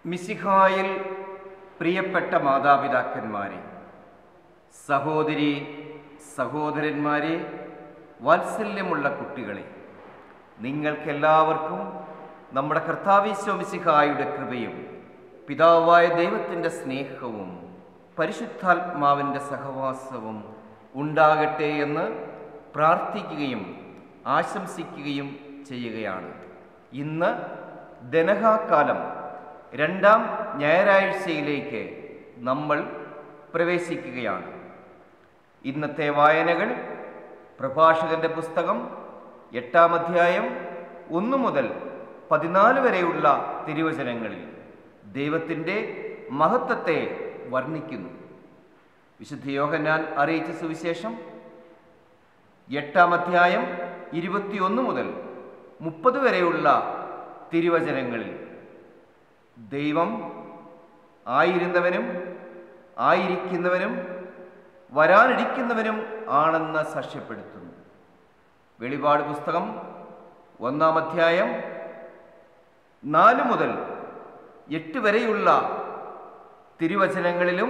മിസിഹായിൽ പ്രിയപ്പെട്ട മാതാപിതാക്കന്മാരെ സഹോദരി സഹോദരന്മാരെ വാത്സല്യമുള്ള കുട്ടികളെ നിങ്ങൾക്കെല്ലാവർക്കും നമ്മുടെ കർത്താവിശ്വ മിസിഹായുടെ കൃപയും പിതാവായ ദൈവത്തിൻ്റെ സ്നേഹവും പരിശുദ്ധാത്മാവിൻ്റെ സഹവാസവും ഉണ്ടാകട്ടെ എന്ന് പ്രാർത്ഥിക്കുകയും ആശംസിക്കുകയും ചെയ്യുകയാണ് ഇന്ന് ദനഹാക്കാലം രണ്ടാം ഞായറാഴ്ചയിലേക്ക് നമ്മൾ പ്രവേശിക്കുകയാണ് ഇന്നത്തെ വായനകൾ പ്രഭാഷകന്റെ പുസ്തകം എട്ടാം അധ്യായം ഒന്ന് മുതൽ പതിനാല് വരെയുള്ള തിരുവചനങ്ങളിൽ ദൈവത്തിൻ്റെ മഹത്വത്തെ വർണ്ണിക്കുന്നു വിശുദ്ധ യോഹന്നാൻ അറിയിച്ച സുവിശേഷം എട്ടാം അധ്യായം ഇരുപത്തിയൊന്ന് മുതൽ മുപ്പത് വരെയുള്ള തിരുവചനങ്ങളിൽ ദൈവം ആയിരുന്നവനും ആയിരിക്കുന്നവനും വരാനിരിക്കുന്നവനും ആണെന്ന് സാക്ഷ്യപ്പെടുത്തുന്നു വെളിപാട് പുസ്തകം ഒന്നാം അധ്യായം നാല് മുതൽ എട്ട് വരെയുള്ള തിരുവചനങ്ങളിലും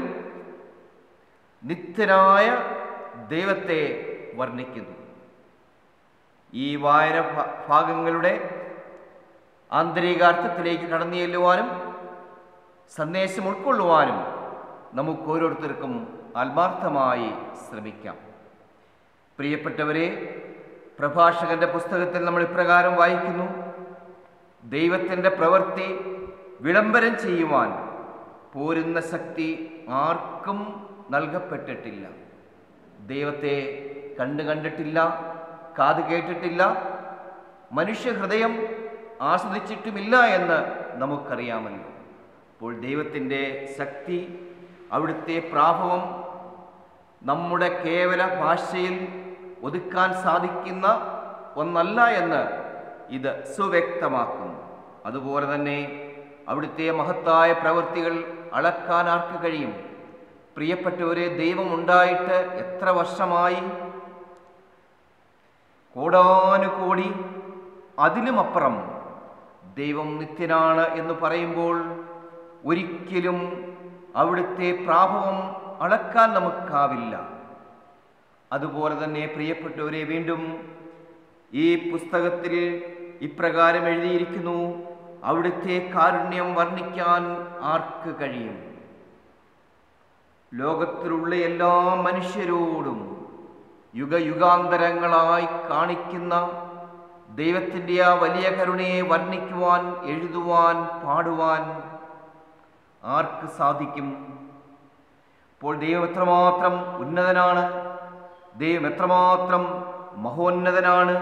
നിത്യനായ ദൈവത്തെ വർണ്ണിക്കുന്നു ഈ വായന ഭ- ഭാഗങ്ങളുടെ ആന്തരികാർത്ഥത്തിലേക്ക് കടന്നു ചെല്ലുവാനും സന്ദേശം ഉൾക്കൊള്ളുവാനും നമുക്ക് ഓരോരുത്തർക്കും ആത്മാർത്ഥമായി ശ്രമിക്കാം പ്രിയപ്പെട്ടവരെ പ്രഭാഷകന്റെ പുസ്തകത്തിൽ നമ്മൾ ഇപ്രകാരം വായിക്കുന്നു ദൈവത്തിൻ്റെ പ്രവൃത്തി വിളംബരം ചെയ്യുവാൻ പോരുന്ന ശക്തി ആർക്കും നൽകപ്പെട്ടിട്ടില്ല ദൈവത്തെ കണ്ടു കണ്ടിട്ടില്ല കാത് കേട്ടിട്ടില്ല മനുഷ്യഹൃദയം ആസ്വദിച്ചിട്ടുമില്ല എന്ന് നമുക്കറിയാമല്ലോ അപ്പോൾ ദൈവത്തിൻ്റെ ശക്തി അവിടുത്തെ പ്രാഭവം നമ്മുടെ കേവല ഭാഷയിൽ ഒതുക്കാൻ സാധിക്കുന്ന ഒന്നല്ല എന്ന് ഇത് സുവ്യക്തമാക്കുന്നു അതുപോലെ തന്നെ അവിടുത്തെ മഹത്തായ പ്രവൃത്തികൾ അളക്കാൻ ആർക്ക് കഴിയും പ്രിയപ്പെട്ടവരെ ദൈവം ഉണ്ടായിട്ട് എത്ര വർഷമായി കോടാനുകോടി അതിലുമപ്പുറം ദൈവം നിത്യനാണ് എന്ന് പറയുമ്പോൾ ഒരിക്കലും അവിടുത്തെ പ്രാഭവം അളക്കാൻ നമുക്കാവില്ല അതുപോലെ തന്നെ പ്രിയപ്പെട്ടവരെ വീണ്ടും ഈ പുസ്തകത്തിൽ ഇപ്രകാരം എഴുതിയിരിക്കുന്നു അവിടുത്തെ കാരുണ്യം വർണ്ണിക്കാൻ ആർക്ക് കഴിയും ലോകത്തിലുള്ള എല്ലാ മനുഷ്യരോടും യുഗയുഗാന്തരങ്ങളായി കാണിക്കുന്ന ദൈവത്തിൻ്റെ ആ വലിയ കരുണയെ വർണ്ണിക്കുവാൻ എഴുതുവാൻ പാടുവാൻ ആർക്ക് സാധിക്കും അപ്പോൾ ദൈവം എത്രമാത്രം ഉന്നതനാണ് ദൈവം എത്രമാത്രം മഹോന്നതനാണ്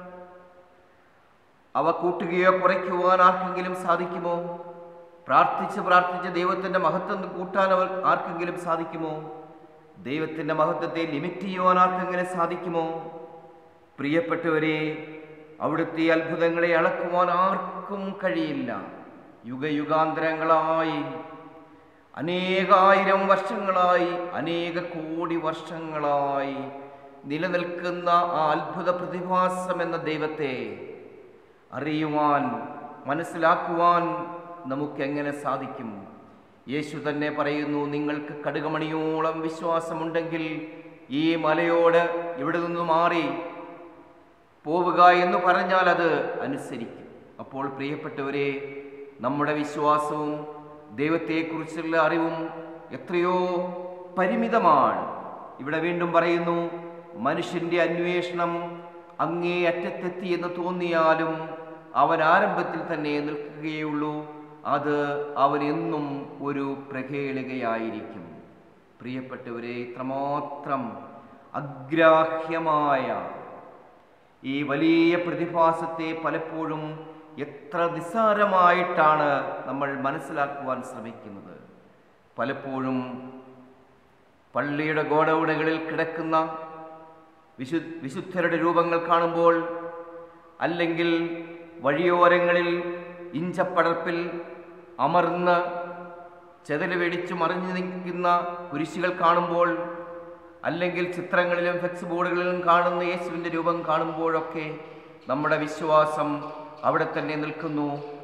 അവ കൂട്ടുകയോ കുറയ്ക്കുവാൻ ആർക്കെങ്കിലും സാധിക്കുമോ പ്രാർത്ഥിച്ച് പ്രാർത്ഥിച്ച് ദൈവത്തിൻ്റെ മഹത്വം കൂട്ടാൻ അവർ ആർക്കെങ്കിലും സാധിക്കുമോ ദൈവത്തിൻ്റെ മഹത്വത്തെ ലിമിറ്റ് ചെയ്യുവാൻ ആർക്കെങ്കിലും സാധിക്കുമോ പ്രിയപ്പെട്ടവരെ അവിടുത്തെ അത്ഭുതങ്ങളെ അളക്കുവാൻ ആർക്കും കഴിയില്ല യുഗയുഗാന്തരങ്ങളായി അനേകായിരം വർഷങ്ങളായി അനേക കോടി വർഷങ്ങളായി നിലനിൽക്കുന്ന ആ അത്ഭുത പ്രതിഭാസം എന്ന ദൈവത്തെ അറിയുവാൻ മനസ്സിലാക്കുവാൻ നമുക്കെങ്ങനെ സാധിക്കും യേശു തന്നെ പറയുന്നു നിങ്ങൾക്ക് കടുകമണിയോളം വിശ്വാസമുണ്ടെങ്കിൽ ഈ മലയോട് ഇവിടെ നിന്ന് മാറി പോവുക എന്ന് പറഞ്ഞാൽ അത് അനുസരിക്കും അപ്പോൾ പ്രിയപ്പെട്ടവരെ നമ്മുടെ വിശ്വാസവും ദൈവത്തെക്കുറിച്ചുള്ള അറിവും എത്രയോ പരിമിതമാണ് ഇവിടെ വീണ്ടും പറയുന്നു മനുഷ്യന്റെ അന്വേഷണം അങ്ങേ അറ്റത്തെത്തി എന്ന് തോന്നിയാലും അവൻ ആരംഭത്തിൽ തന്നെ നിൽക്കുകയുള്ളൂ അത് അവൻ എന്നും ഒരു പ്രകേളികയായിരിക്കും പ്രിയപ്പെട്ടവരെ ഇത്രമാത്രം അഗ്രാഹ്യമായ ഈ വലിയ പ്രതിഭാസത്തെ പലപ്പോഴും എത്ര നിസ്സാരമായിട്ടാണ് നമ്മൾ മനസ്സിലാക്കുവാൻ ശ്രമിക്കുന്നത് പലപ്പോഴും പള്ളിയുടെ ഗോഡൗണുകളിൽ കിടക്കുന്ന വിശു വിശുദ്ധരുടെ രൂപങ്ങൾ കാണുമ്പോൾ അല്ലെങ്കിൽ വഴിയോരങ്ങളിൽ ഇഞ്ചപ്പടർപ്പിൽ അമർന്ന് ചെതല് വെടിച്ച് മറിഞ്ഞു നിൽക്കുന്ന കുരിശുകൾ കാണുമ്പോൾ അല്ലെങ്കിൽ ചിത്രങ്ങളിലും ഫ്ലെക്സ് ബോർഡുകളിലും കാണുന്ന യേശുവിൻ്റെ രൂപം കാണുമ്പോഴൊക്കെ നമ്മുടെ വിശ്വാസം അവിടെ തന്നെ നിൽക്കുന്നു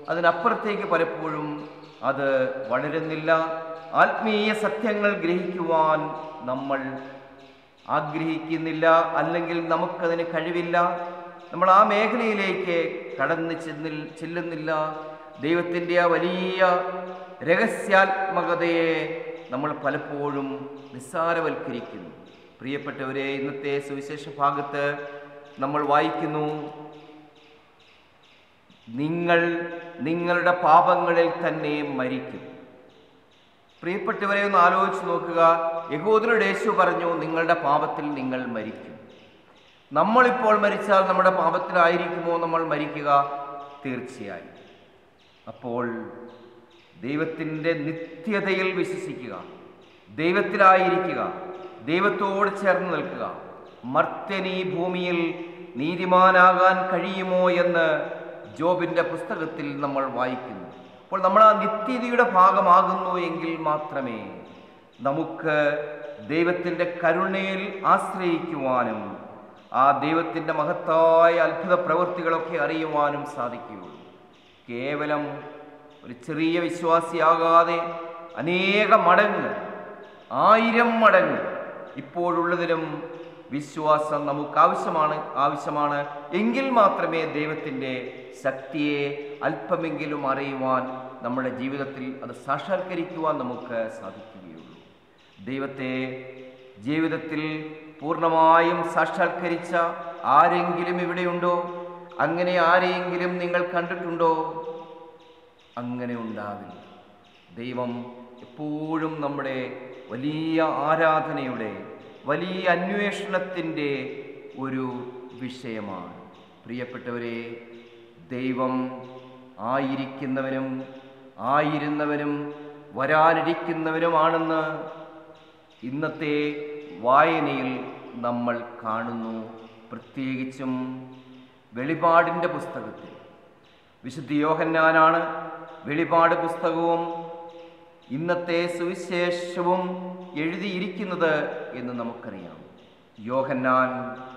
അതിനപ്പുറത്തേക്ക് പലപ്പോഴും അത് വളരുന്നില്ല ആത്മീയ സത്യങ്ങൾ ഗ്രഹിക്കുവാൻ നമ്മൾ ആഗ്രഹിക്കുന്നില്ല അല്ലെങ്കിൽ നമുക്കതിന് കഴിവില്ല നമ്മൾ ആ മേഖലയിലേക്ക് കടന്ന് ചെന്നിൽ ചെല്ലുന്നില്ല ദൈവത്തിൻ്റെ ആ വലിയ രഹസ്യാത്മകതയെ നമ്മൾ പലപ്പോഴും നിസ്സാരവൽക്കരിക്കുന്നു പ്രിയപ്പെട്ടവരെ ഇന്നത്തെ സുവിശേഷ ഭാഗത്ത് നമ്മൾ വായിക്കുന്നു നിങ്ങൾ നിങ്ങളുടെ പാപങ്ങളിൽ തന്നെ മരിക്കും പ്രിയപ്പെട്ടവരെ ഒന്ന് ആലോചിച്ച് നോക്കുക യഹൂദരുടെ യേശു പറഞ്ഞു നിങ്ങളുടെ പാപത്തിൽ നിങ്ങൾ മരിക്കും നമ്മളിപ്പോൾ മരിച്ചാൽ നമ്മുടെ പാപത്തിലായിരിക്കുമോ നമ്മൾ മരിക്കുക തീർച്ചയായും അപ്പോൾ ദൈവത്തിൻ്റെ നിത്യതയിൽ വിശ്വസിക്കുക ദൈവത്തിലായിരിക്കുക ദൈവത്തോട് ചേർന്ന് നിൽക്കുക മർത്യനീ ഭൂമിയിൽ നീതിമാനാകാൻ കഴിയുമോ എന്ന് ജോബിൻ്റെ പുസ്തകത്തിൽ നമ്മൾ വായിക്കുന്നു അപ്പോൾ നമ്മൾ ആ നിത്യതയുടെ ഭാഗമാകുന്നു എങ്കിൽ മാത്രമേ നമുക്ക് ദൈവത്തിൻ്റെ കരുണയിൽ ആശ്രയിക്കുവാനും ആ ദൈവത്തിൻ്റെ മഹത്തായ അത്ഭുത പ്രവൃത്തികളൊക്കെ അറിയുവാനും സാധിക്കുകയുള്ളൂ കേവലം ഒരു ചെറിയ വിശ്വാസിയാകാതെ അനേക മടങ്ങ് ആയിരം മടങ്ങ് ഇപ്പോഴുള്ളതിലും വിശ്വാസം നമുക്ക് ആവശ്യമാണ് ആവശ്യമാണ് എങ്കിൽ മാത്രമേ ദൈവത്തിൻ്റെ ശക്തിയെ അല്പമെങ്കിലും അറിയുവാൻ നമ്മുടെ ജീവിതത്തിൽ അത് സാക്ഷാത്കരിക്കുവാൻ നമുക്ക് സാധിക്കുകയുള്ളൂ ദൈവത്തെ ജീവിതത്തിൽ പൂർണ്ണമായും സാക്ഷാത്കരിച്ച ആരെങ്കിലും ഇവിടെയുണ്ടോ അങ്ങനെ ആരെയെങ്കിലും നിങ്ങൾ കണ്ടിട്ടുണ്ടോ അങ്ങനെ ഉണ്ടാവില്ല ദൈവം എപ്പോഴും നമ്മുടെ വലിയ ആരാധനയുടെ വലിയ അന്വേഷണത്തിൻ്റെ ഒരു വിഷയമാണ് പ്രിയപ്പെട്ടവരെ ദൈവം ആയിരിക്കുന്നവനും ആയിരുന്നവനും വരാനിരിക്കുന്നവനുമാണെന്ന് ഇന്നത്തെ വായനയിൽ നമ്മൾ കാണുന്നു പ്രത്യേകിച്ചും വെളിപാടിൻ്റെ പുസ്തകത്തിൽ വിശുദ്ധ യോഹന്നാനാണ് വെളിപാട് പുസ്തകവും ഇന്നത്തെ സുവിശേഷവും എഴുതിയിരിക്കുന്നത് എന്ന് നമുക്കറിയാം യോഹന്നാൻ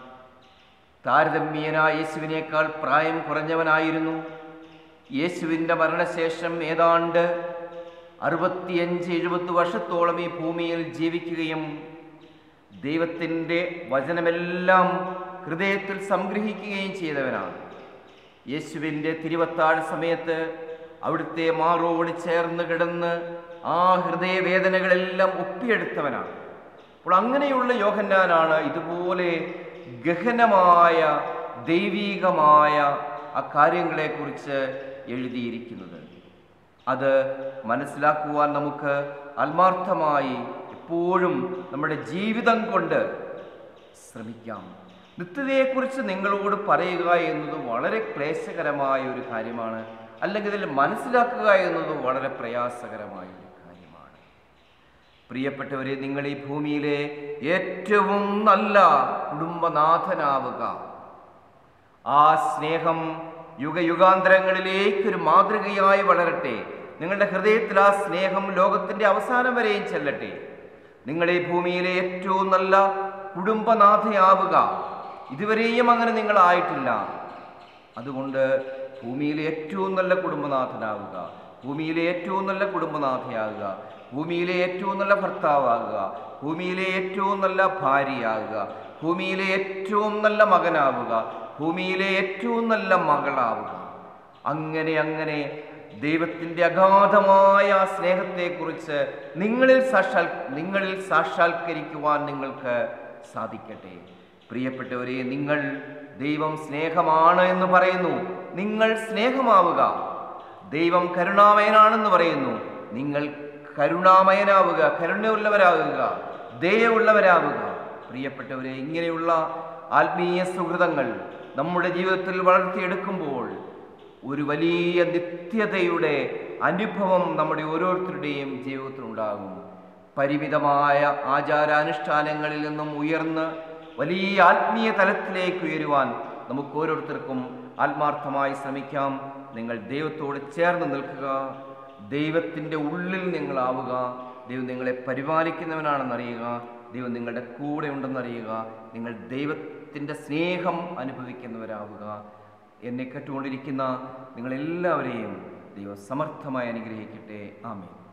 താരതമ്യേനായ യേശുവിനേക്കാൾ പ്രായം കുറഞ്ഞവനായിരുന്നു യേശുവിൻ്റെ മരണശേഷം ഏതാണ്ട് അറുപത്തിയഞ്ച് എഴുപത് വർഷത്തോളം ഈ ഭൂമിയിൽ ജീവിക്കുകയും ദൈവത്തിൻ്റെ വചനമെല്ലാം ഹൃദയത്തിൽ സംഗ്രഹിക്കുകയും ചെയ്തവനാണ് യേശുവിൻ്റെ തിരുവത്താഴ സമയത്ത് അവിടുത്തെ മാറോട് ചേർന്ന് കിടന്ന് ആ ഹൃദയവേദനകളെല്ലാം ഒപ്പിയെടുത്തവനാണ് അപ്പോൾ അങ്ങനെയുള്ള യോഹന്നാനാണ് ഇതുപോലെ ഗഹനമായ ദൈവീകമായ ആ കാര്യങ്ങളെക്കുറിച്ച് എഴുതിയിരിക്കുന്നത് അത് മനസ്സിലാക്കുവാൻ നമുക്ക് ആത്മാർത്ഥമായി എപ്പോഴും നമ്മുടെ ജീവിതം കൊണ്ട് ശ്രമിക്കാം നിത്യതയെക്കുറിച്ച് നിങ്ങളോട് പറയുക എന്നത് വളരെ ക്ലേശകരമായ ഒരു കാര്യമാണ് അല്ലെങ്കിൽ ഇതിൽ മനസ്സിലാക്കുക എന്നത് വളരെ പ്രയാസകരമായ ഒരു കാര്യമാണ് പ്രിയപ്പെട്ടവരെ നിങ്ങൾ ഈ ഭൂമിയിലെ ഏറ്റവും നല്ല കുടുംബനാഥനാവുക ആ സ്നേഹം യുഗയുഗാന്തരങ്ങളിലേക്കൊരു മാതൃകയായി വളരട്ടെ നിങ്ങളുടെ ഹൃദയത്തിൽ ആ സ്നേഹം ലോകത്തിൻ്റെ അവസാനം വരെയും ചെല്ലട്ടെ നിങ്ങൾ ഈ ഭൂമിയിലെ ഏറ്റവും നല്ല കുടുംബനാഥയാവുക ഇതുവരെയും അങ്ങനെ നിങ്ങളായിട്ടില്ല അതുകൊണ്ട് ഭൂമിയിലെ ഏറ്റവും നല്ല കുടുംബനാഥനാവുക ഭൂമിയിലെ ഏറ്റവും നല്ല കുടുംബനാഥയാകുക ഭൂമിയിലെ ഏറ്റവും നല്ല ഭർത്താവാകുക ഭൂമിയിലെ ഏറ്റവും നല്ല ഭാര്യയാകുക ഭൂമിയിലെ ഏറ്റവും നല്ല മകനാവുക ഭൂമിയിലെ ഏറ്റവും നല്ല മകളാവുക അങ്ങനെ അങ്ങനെ ദൈവത്തിൻ്റെ അഗാധമായ ആ സ്നേഹത്തെക്കുറിച്ച് നിങ്ങളിൽ സാക്ഷാൽ നിങ്ങളിൽ സാക്ഷാത്കരിക്കുവാൻ നിങ്ങൾക്ക് സാധിക്കട്ടെ പ്രിയപ്പെട്ടവരെ നിങ്ങൾ ദൈവം സ്നേഹമാണ് എന്ന് പറയുന്നു നിങ്ങൾ സ്നേഹമാവുക ദൈവം കരുണാമയനാണെന്ന് പറയുന്നു നിങ്ങൾ കരുണാമയനാവുക കരുണയുള്ളവരാകുക ദയവുള്ളവരാവുക പ്രിയപ്പെട്ടവരെ ഇങ്ങനെയുള്ള ആത്മീയ സുഹൃതങ്ങൾ നമ്മുടെ ജീവിതത്തിൽ വളർത്തിയെടുക്കുമ്പോൾ ഒരു വലിയ നിത്യതയുടെ അനുഭവം നമ്മുടെ ഓരോരുത്തരുടെയും ജീവിതത്തിലുണ്ടാകും പരിമിതമായ ആചാരാനുഷ്ഠാനങ്ങളിൽ നിന്നും ഉയർന്ന് വലിയ ആത്മീയ തലത്തിലേക്ക് ഉയരുവാൻ നമുക്ക് ഓരോരുത്തർക്കും ആത്മാർത്ഥമായി ശ്രമിക്കാം നിങ്ങൾ ദൈവത്തോട് ചേർന്ന് നിൽക്കുക ദൈവത്തിൻ്റെ ഉള്ളിൽ നിങ്ങളാവുക ദൈവം നിങ്ങളെ പരിപാലിക്കുന്നവനാണെന്നറിയുക ദൈവം നിങ്ങളുടെ കൂടെ ഉണ്ടെന്നറിയുക നിങ്ങൾ ദൈവത്തിൻ്റെ സ്നേഹം അനുഭവിക്കുന്നവരാവുക എന്നെ കേട്ടുകൊണ്ടിരിക്കുന്ന നിങ്ങളെല്ലാവരെയും ദൈവം സമർത്ഥമായി അനുഗ്രഹിക്കട്ടെ ആമേൻ